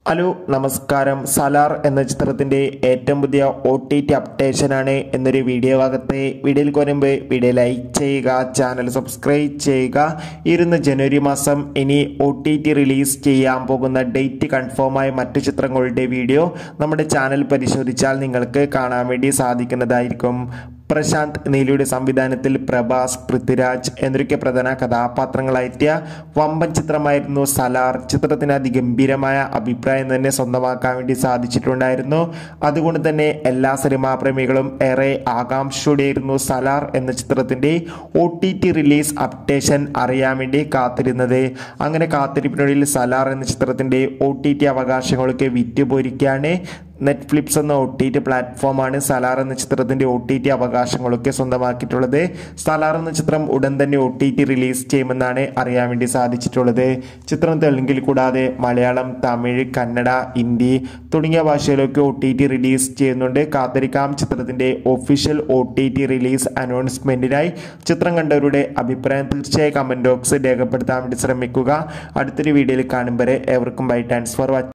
hello നമസ്കാരം സലാർ എന്ന ചിത്രത്തിന്റെ ഏറ്റവും പുതിയ ഒ ടി ടി അപ്ഡേഷനാണ് എന്നൊരു വീഡിയോ ഭാഗത്തെ വീഡിയോയിൽ വരുമ്പോൾ വീഡിയോ ലൈക്ക് ചെയ്യുക ചാനൽ സബ്സ്ക്രൈബ് ചെയ്യുക ഇരുന്ന് ജനുവരി മാസം ഇനി ഒ ടി ടി റിലീസ് ചെയ്യാൻ പോകുന്ന ഡേറ്റ് കൺഫേമായ മറ്റു ചിത്രങ്ങളുടെ വീഡിയോ നമ്മുടെ ചാനൽ പരിശോധിച്ചാൽ നിങ്ങൾക്ക് കാണാൻ വേണ്ടി സാധിക്കുന്നതായിരിക്കും പ്രശാന്ത് നീലിയുടെ സംവിധാനത്തിൽ പ്രഭാസ് പൃഥ്വിരാജ് എന്നൊക്കെ പ്രധാന കഥാപാത്രങ്ങളായെത്തിയ വമ്പൻ ചിത്രമായിരുന്നു സലാർ ചിത്രത്തിന് അതിഗംഭീരമായ അഭിപ്രായം തന്നെ സ്വന്തമാക്കാൻ വേണ്ടി സാധിച്ചിട്ടുണ്ടായിരുന്നു അതുകൊണ്ട് തന്നെ എല്ലാ സിനിമാ പ്രേമികളും ഏറെ ആകാംക്ഷയോടെയായിരുന്നു സലാർ എന്ന ചിത്രത്തിന്റെ O T T release updation അറിയാൻ വേണ്ടി കാത്തിരുന്നത് അങ്ങനെ കാത്തിരിപ്പിനൊടുവിൽ സലാർ എന്ന ചിത്രത്തിന്റെ ഒ ടി ടി അവകാശങ്ങളൊക്കെ വിറ്റുപോയിരിക്കുകയാണ് നെറ്റ്ഫ്ലിക്സ് എന്ന ഒ ടി ടി പ്ലാറ്റ്ഫോമാണ് സലാർ എന്ന ചിത്രത്തിന്റെ ഒ ടി ടി അവകാശങ്ങളൊക്കെ സ്വന്തമാക്കിയിട്ടുള്ളത് സലാർ എന്ന ചിത്രം ഉടൻ തന്നെ ഒ ടി ടി റിലീസ് ചെയ്യുമെന്നാണ് അറിയാൻ വേണ്ടി സാധിച്ചിട്ടുള്ളത് ചിത്രം തെലുങ്കിൽ കൂടാതെ മലയാളം തമിഴ് കന്നഡ ഹിന്ദി തുടങ്ങിയ ഭാഷയിലൊക്കെ ഒ ടി ടി റിലീസ് ചെയ്യുന്നുണ്ട് കാത്തിരിക്കാം ചിത്രത്തിന്റെ official O T T release അനൗൺസ്മെന്റിനായി ചിത്രം കണ്ടവരുടെ അഭിപ്രായം തീർച്ചയായും കമന്റ് ബോക്സ് രേഖപ്പെടുത്താൻ വേണ്ടി ശ്രമിക്കുക അടുത്തൊരു വീഡിയോയിൽ കാണും വരെ ഏവർക്കും ബൈ താങ്ക്സ് ഫോർ വാച്ചിങ്